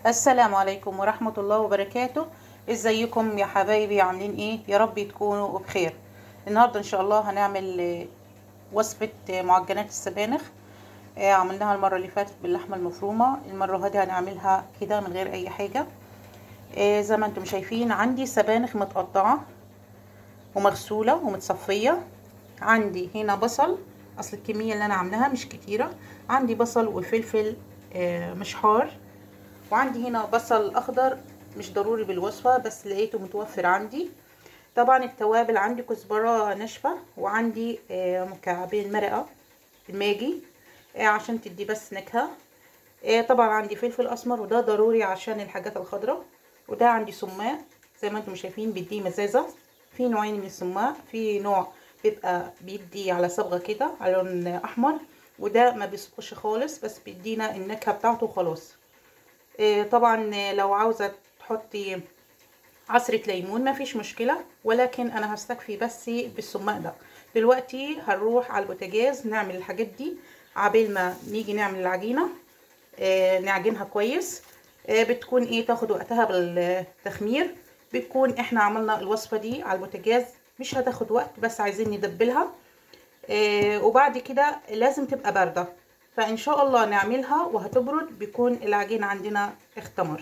السلام عليكم ورحمة الله وبركاته ازيكم يا حبايبي عاملين ايه يا رب تكونوا بخير النهاردة ان شاء الله هنعمل آه، وصفة آه، معجنات السبانخ آه، عملناها المرة اللي فاتت باللحمة المفرومة المرة هذه هنعملها كده من غير اي حاجة آه، زي ما انتم شايفين عندي سبانخ متقطعة ومغسولة ومتصفية عندي هنا بصل اصل الكمية اللي انا عاملاها مش كتيرة عندي بصل وفلفل آه، مش حار وعندي هنا بصل اخضر مش ضروري بالوصفة بس لقيته متوفر عندي طبعا التوابل عندي كزبرة ناشفة وعندي آه، مكعبين مرقة الماجي آه، عشان تدي بس نكهة آه، طبعا عندي فلفل اسمر وده ضروري عشان الحاجات الخضراء وده عندي سماق زي ما انتم شايفين بيديه مزازة في نوعين من السماق في نوع بيبقى بيدي على صبغة كده على لون احمر وده ما بيصبغش خالص بس بيدينا النكهة بتاعته خلاص آه، طبعا آه، لو عاوزة تحطي عصرة ليمون ما فيش مشكلة ولكن انا هستكفي بس بالسماق ده دلوقتي هنروح على البوتاجاز نعمل الحاجات دي عبال ما نيجي نعمل العجينة آه، نعجنها كويس آه، بتكون ايه تاخد وقتها بالتخمير بتكون احنا عملنا الوصفة دي على البوتاجاز مش هتاخد وقت بس عايزين ندبلها آه، وبعد كده لازم تبقى باردة فان شاء الله نعملها وهتبرد بيكون العجين عندنا اختمر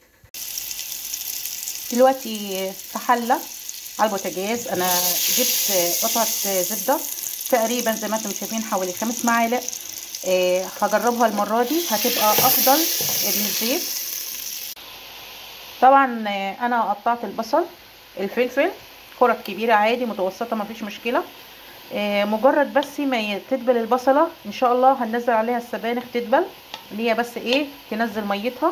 دلوقتي في حلة على البوتاجاز انا جبت قطعة زبدة تقريبا زي ما انتم شايفين حوالي خمس معالق آه، هجربها المرة دي هتبقى افضل من الزيت طبعا آه، انا قطعت البصل الفلفل كرات كبيرة عادي متوسطة مفيش مشكلة آه، مجرد بس ما تدبل البصلة ان شاء الله هننزل عليها السبانخ تدبل اللي هي بس ايه تنزل ميتها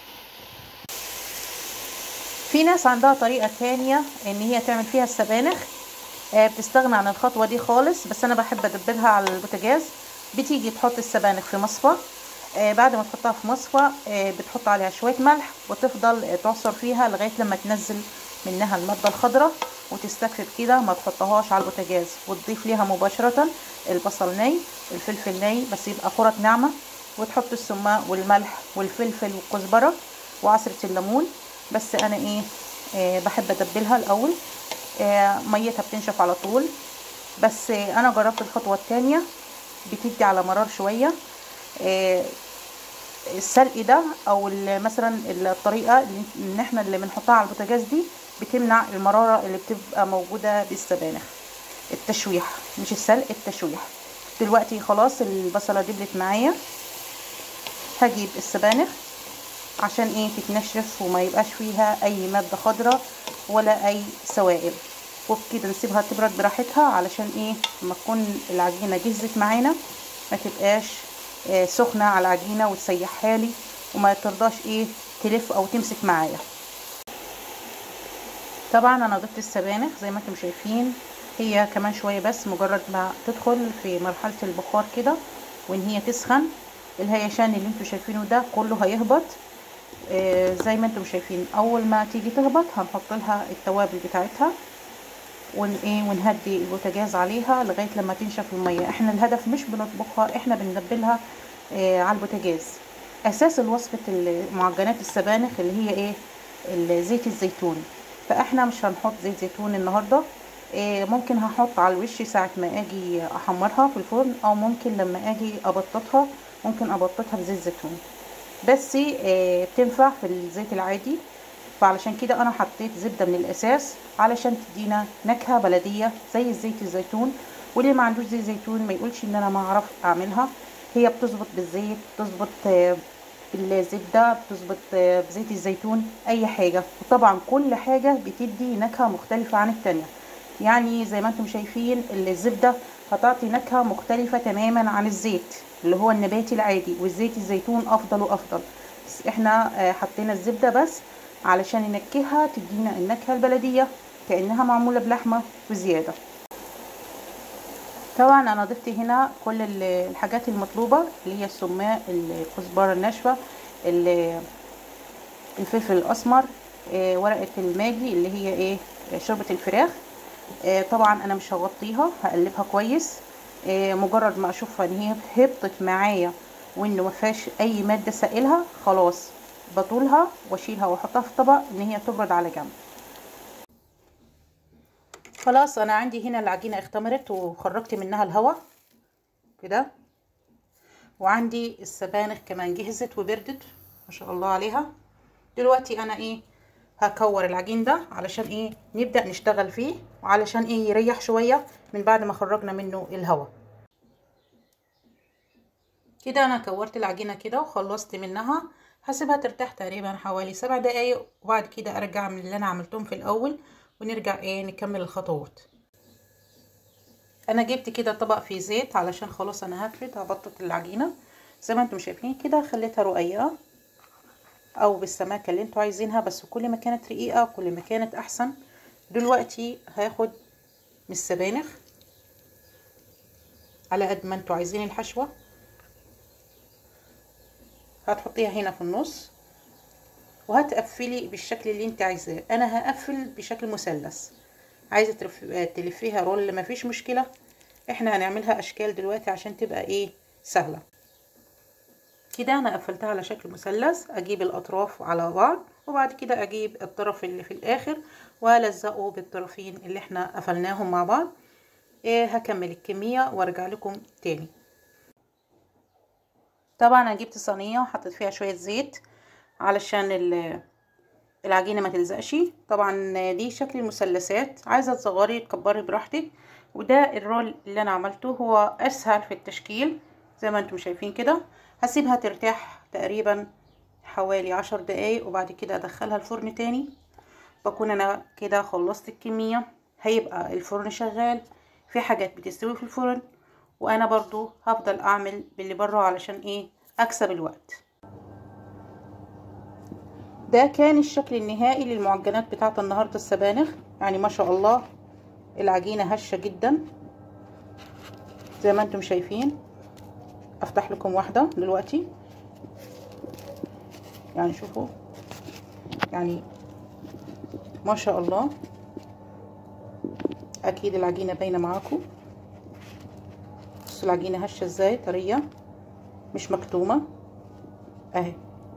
في ناس عندها طريقة تانية ان هي تعمل فيها السبانخ آه، بتستغنى عن الخطوة دي خالص بس انا بحب ادبلها على البوتاجاز بتيجي تحط السبانخ في مصفى آه، بعد ما تحطها في مصفى آه، بتحط عليها شوية ملح وتفضل آه، تعصر فيها لغاية لما تنزل منها المادة الخضراء وتستكفي بكده ما تحطهاش على البوتاجاز وتضيف ليها مباشرة البصل ني الفلفل ني بس يبقى كرة ناعمة وتحط السماق والملح والفلفل والكزبرة وعصرة الليمون بس انا ايه آه بحب ادبلها الاول آه ميتها بتنشف على طول بس آه انا جربت الخطوة التانية بتدي على مرار شوية آه السلق ده او ال- مثلا الطريقة اللي ان احنا اللي بنحطها على البوتاجاز دي بتمنع المرارة اللي بتبقى موجودة بالسبانخ التشويح مش السلق التشويح دلوقتي خلاص البصلة دبلت معايا هجيب السبانخ عشان ايه تتنشف وما يبقاش فيها اي مادة خضراء ولا اي سوائل وبكده نسيبها تبرد براحتها علشان ايه لما تكون العجينة جهزت معانا ما تبقاش آه سخنة على العجينة وتسيحها لي وما ترضاش ايه تلف او تمسك معايا طبعا انا ضفت السبانخ زي ما انتم شايفين هي كمان شوية بس مجرد ما تدخل في مرحلة البخار كده وان هي تسخن الهيشان اللي انتم شايفينه ده كله هيهبط آه زي ما انتم شايفين اول ما تيجي تهبط هنحط لها التوابل بتاعتها ون ايه ونهدي البوتاجاز عليها لغايه لما تنشف الميه احنا الهدف مش بنطبخها احنا بندبلها آه على البوتاجاز اساس الوصفه معجنات السبانخ اللي هي ايه ال- زيت الزيتون فاحنا مش هنحط زيت زيتون النهارده آه ممكن هحط على الوش ساعه ما اجي احمرها في الفرن او ممكن لما اجي ابططها ممكن ابططها بزيت زيتون بس آه بتنفع في الزيت العادي فعلشان كده انا حطيت زبدة من الاساس علشان تدينا نكهة بلدية زي زيت الزيتون واللي ما عندوش زيت زيتون ما يقولش ان انا ما اعرف اعملها هي بتظبط بالزيت بتظبط آه، بالزبدة بتظبط آه، بزيت الزيتون اي حاجة وطبعا كل حاجة بتدي نكهة مختلفة عن التانية يعني زي ما انتم شايفين الزبدة هتعطي نكهة مختلفة تماما عن الزيت اللي هو النباتي العادي والزيت الزيتون افضل وافضل بس احنا آه، حطينا الزبدة بس علشان ننكهها تدينا النكهة البلدية كأنها معمولة بلحمة وزيادة طبعا انا ضفت هنا كل ال- الحاجات المطلوبة اللي هي السماق الكزبرة الناشفة ال- الفلفل الاسمر آه، ورقة الماجي اللي هي ايه شوربة الفراخ آه، طبعا انا مش هغطيها هقلبها كويس آه، مجرد ما اشوفها ان هي هبطت معايا وانه ما فيهاش اي ماده سائلها خلاص بطولها واشيلها واحطها في طبق ان هي تبرد على جنب خلاص انا عندي هنا العجينه اختمرت وخرجت منها الهواء كده وعندي السبانخ كمان جهزت وبردت ما شاء الله عليها دلوقتي انا ايه هكور العجين ده علشان ايه نبدا نشتغل فيه وعلشان ايه يريح شويه من بعد ما خرجنا منه الهواء كده انا كورت العجينه كده وخلصت منها هسيبها ترتاح تقريبا حوالي سبع دقايق وبعد كده ارجع من اللي انا عملتهم في الاول ونرجع ايه نكمل الخطوات انا جبت كده طبق فيه زيت علشان خلاص انا هفرد هبطط العجينه زي ما انتم شايفين كده خليتها رقيقه او بالسماكه اللي انتوا عايزينها بس كل ما كانت رقيقه كل ما كانت احسن دلوقتي هاخد من السبانخ على قد ما انتوا عايزين الحشوه هتحطيها هنا في النص وهتقفلي بالشكل اللي انت عايزاه انا هقفل بشكل مثلث عايزه تلفيها رول مفيش مشكله احنا هنعملها اشكال دلوقتي عشان تبقى ايه سهله كده انا قفلتها على شكل مثلث اجيب الاطراف على بعض وبعد كده اجيب الطرف اللي في الاخر والزقه بالطرفين اللي احنا قفلناهم مع بعض إيه هكمل الكميه وارجع لكم تاني طبعا انا جبت صينيه وحطيت فيها شويه زيت علشان العجينه ما تلزقش طبعا دي شكل المثلثات عايزه تصغري تكبري براحتك وده الرول اللي انا عملته هو اسهل في التشكيل زي ما انتم شايفين كده هسيبها ترتاح تقريبا حوالي عشر دقايق وبعد كده ادخلها الفرن تاني بكون انا كده خلصت الكميه هيبقى الفرن شغال في حاجات بتستوي في الفرن وانا برضو هفضل اعمل باللي بره علشان ايه اكسب الوقت ده كان الشكل النهائي للمعجنات بتاعت النهارده السبانخ يعني ما شاء الله العجينه هشه جدا زي ما انتم شايفين افتح لكم واحده دلوقتي يعني شوفوا يعني ما شاء الله اكيد العجينه باينه معاكم بصوا العجينه هشه ازاي طريه مش مكتومه اهي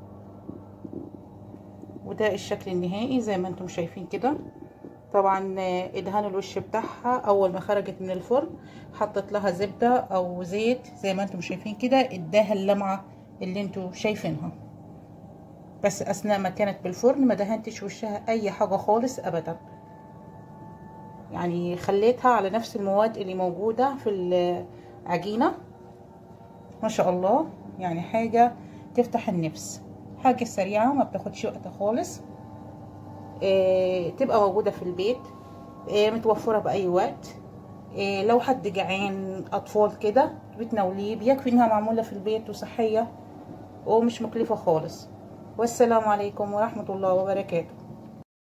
وده الشكل النهائي زي ما انتم شايفين كده طبعا ادهان الوش بتاعها اول ما خرجت من الفرن حطيت لها زبدة او زيت زي ما انتم شايفين كده اداها اللمعة اللي انتم شايفينها بس اثناء ما كانت بالفرن ما دهنتش وشها اي حاجة خالص ابدا يعني خليتها على نفس المواد اللي موجودة في العجينة ما شاء الله يعني حاجة تفتح النفس حاجة سريعة ما بتاخدش وقت خالص إيه تبقى موجودة في البيت إيه متوفرة بأي وقت إيه لو حد جعان أطفال كده بتناوليه بيكفي إنها معمولة في البيت وصحية ومش مكلفة خالص والسلام عليكم ورحمة الله وبركاته